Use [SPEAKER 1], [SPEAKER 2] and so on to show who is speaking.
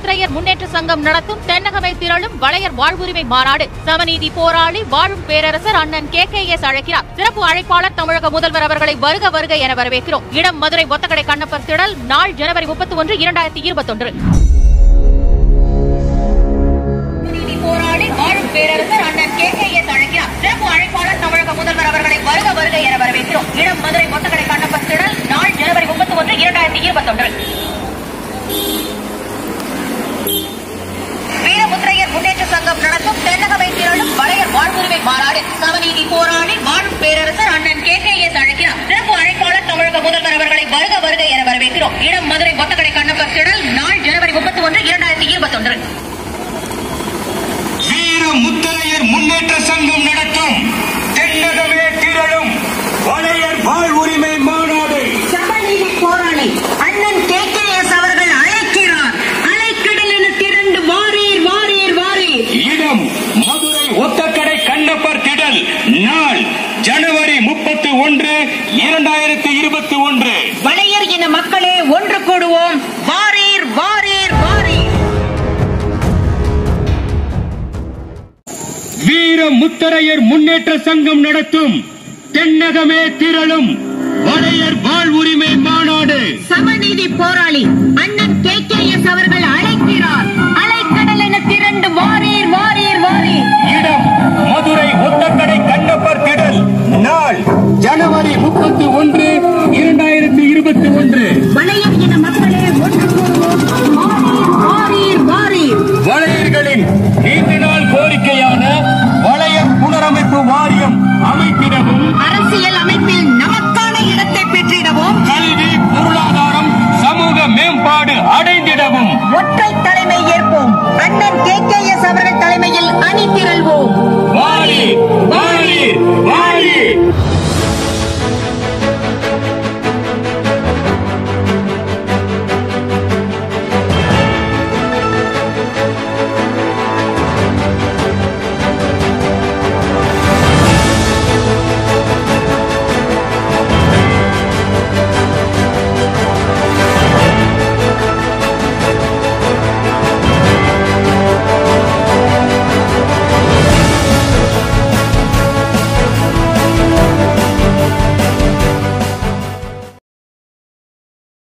[SPEAKER 1] வீரமுத்திரையர் முன்னேற்ற சங்கம் நடத்தும் தென்னகமை திரளும் வளையர் வாழ்வுரிமை மாநாடு சமநீதி போராளி வாழும் பேரரசர் அண்ணன் கே கே எஸ் அழைக்கிறார் சிறப்பு அழைப்பாளர் தமிழக முதல்வர் அவர்களை வருக வருக என வரவேற்கிறோம் இடம் மதுரை ஒத்தக்கடை கண்ணப்பர் திடல் நாள் ஜனவரி முப்பத்தி ஒன்று இரண்டாயிரத்தி இருபத்தொன்று நீதி போராளி வாழும் பேரரசர் அண்ணன் கே கே எஸ் அழைக்கிறார் சிறப்பு அழைப்பாளர் தமிழக முதல்வர் அவர்களை வருக வருக என வரவேற்கிறோம் இடம் மதுரை ஒத்தக்கடை கண்ணப்பர் திடல் நாள் ஜனவரி முப்பத்தி ஒன்று இரண்டாயிரத்தி இருபத்தொன்று வீரமுத்திரையர் முன்னேற்ற சங்கம் நடத்தும் தென்னகமை திரளும் வளையர் வாழ்வுரிமை மாநாடு சமநீதி போராளி வாழும் பேரரசர் அண்ணன் கே கே எஸ் அழைக்கிறார் சிறப்பு அழைப்பாளர் தமிழக முதல்வர் அவர்களை வருக வருக என வரவேற்கிறோம் இடம் மதுரை ஒத்தக்கடை கண்ணப்பர் திடல் நாள் ஜனவரி முப்பத்தி ஒன்று இரண்டாயிரத்தி இருபத்தொன்று
[SPEAKER 2] வீர முத்தரையர் முன்னேற்ற சங்கம் நடத்தும் தென்னகமே திரளும் வளையர் வாழ் உரிமை மாநாடு
[SPEAKER 3] சமநீதி போராளி அண்ணன் கே கே எஸ் அவர்கள் அழைக்கிறார் அலைக்கடல் என திரண்டு வாரீர் வாரீர் வாரீர்
[SPEAKER 2] இடம் மதுரை ஒத்தக்கடை கண்ணப்பர் திடல் நாள் ஜனவரி முப்பத்தி ஒன்று இரண்டாயிரத்தி இருபத்தி ஒன்று
[SPEAKER 3] வளையர் இன மக்களே ஒன்று கூடுவோம் வாரீர் வாரீர் வாரீர்
[SPEAKER 2] வீர முத்தரையர் முன்னேற்ற சங்கம் நடத்தும் தென்னகமே திரளும் வளையர் வாழ் உரிமை மாநாடு
[SPEAKER 3] சமநீதி போராளி அண்ணன்